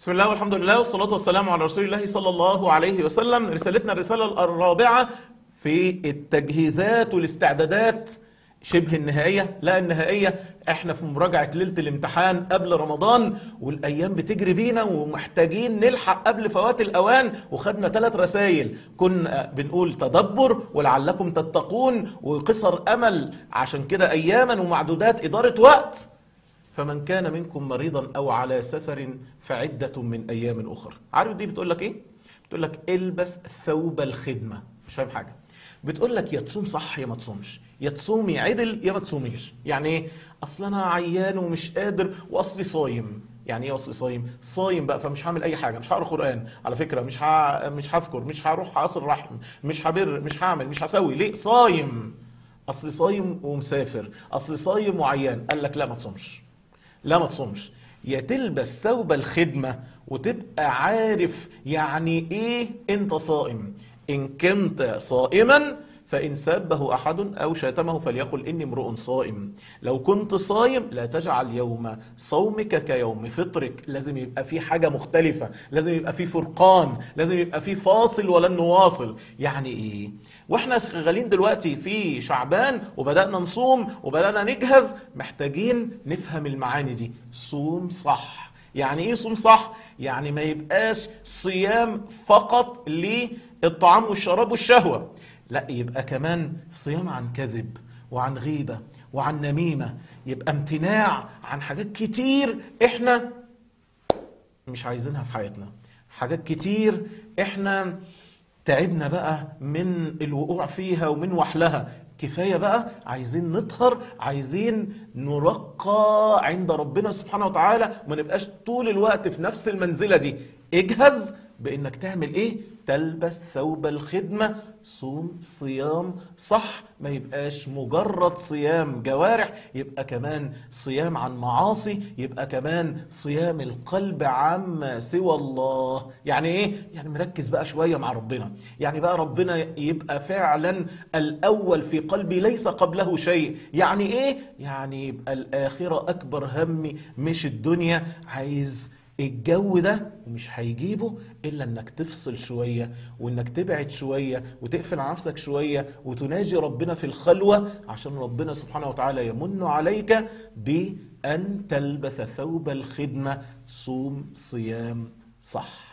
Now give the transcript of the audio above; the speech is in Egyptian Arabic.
بسم الله والحمد لله والصلاة والسلام على رسول الله صلى الله عليه وسلم رسالتنا الرسالة الرابعة في التجهيزات والاستعدادات شبه النهائية لا النهائية احنا في مراجعة ليلة الامتحان قبل رمضان والايام بتجري بينا ومحتاجين نلحق قبل فوات الاوان وخدنا ثلاث رسائل كنا بنقول تدبر ولعلكم تتقون وقصر امل عشان كده اياما ومعدودات ادارة وقت فمن كان منكم مريضا او على سفر فعدة من ايام اخرى عارف دي بتقول لك ايه بتقول لك البس ثوب الخدمة مش فاهم حاجة بتقول لك يا تصوم صح يا ما تصومش يا تصومي عدل يا ما تصوميش يعني ايه اصل انا عيان ومش قادر واصلي صايم يعني ايه اصلي صايم صايم بقى فمش هعمل اي حاجه مش هقرا قران على فكره مش ه... مش هذكر مش هروح اصل رحم مش هبر مش هعمل مش هسوي ليه صايم اصل صايم ومسافر اصل صايم وعيان قال لك لا ما تصومش لا ما تصومش يا تلبس ثوب الخدمة وتبقى عارف يعني ايه انت صائم ان كنت صائما فإن سابه أحد أو شاتمه فليقل إني امرؤ صائم لو كنت صايم لا تجعل يوم صومك كيوم فطرك لازم يبقى في حاجة مختلفة لازم يبقى في فرقان لازم يبقى في فاصل ولن نواصل يعني إيه واحنا شغالين دلوقتي في شعبان وبدأنا نصوم وبدأنا نجهز محتاجين نفهم المعاني دي صوم صح يعني ايه صوم صح يعني ما يبقاش صيام فقط للطعام والشراب والشهوة لا يبقى كمان صيام عن كذب وعن غيبة وعن نميمة يبقى امتناع عن حاجات كتير احنا مش عايزينها في حياتنا حاجات كتير احنا تعبنا بقى من الوقوع فيها ومن وحلها كفاية بقى عايزين نطهر عايزين نرقى عند ربنا سبحانه وتعالى وما نبقاش طول الوقت في نفس المنزلة دي اجهز بانك تعمل ايه تلبس ثوب الخدمة صوم صيام صح ما يبقاش مجرد صيام جوارح يبقى كمان صيام عن معاصي يبقى كمان صيام القلب عما سوى الله يعني ايه يعني مركز بقى شوية مع ربنا يعني بقى ربنا يبقى فعلا الاول في قلبي ليس قبله شيء يعني ايه يعني يبقى الاخرة اكبر همي مش الدنيا عايز الجو ده ومش هيجيبه الا انك تفصل شويه وانك تبعد شويه وتقفل على نفسك شويه وتناجي ربنا في الخلوه عشان ربنا سبحانه وتعالى يمن عليك بان تلبس ثوب الخدمه صوم صيام صح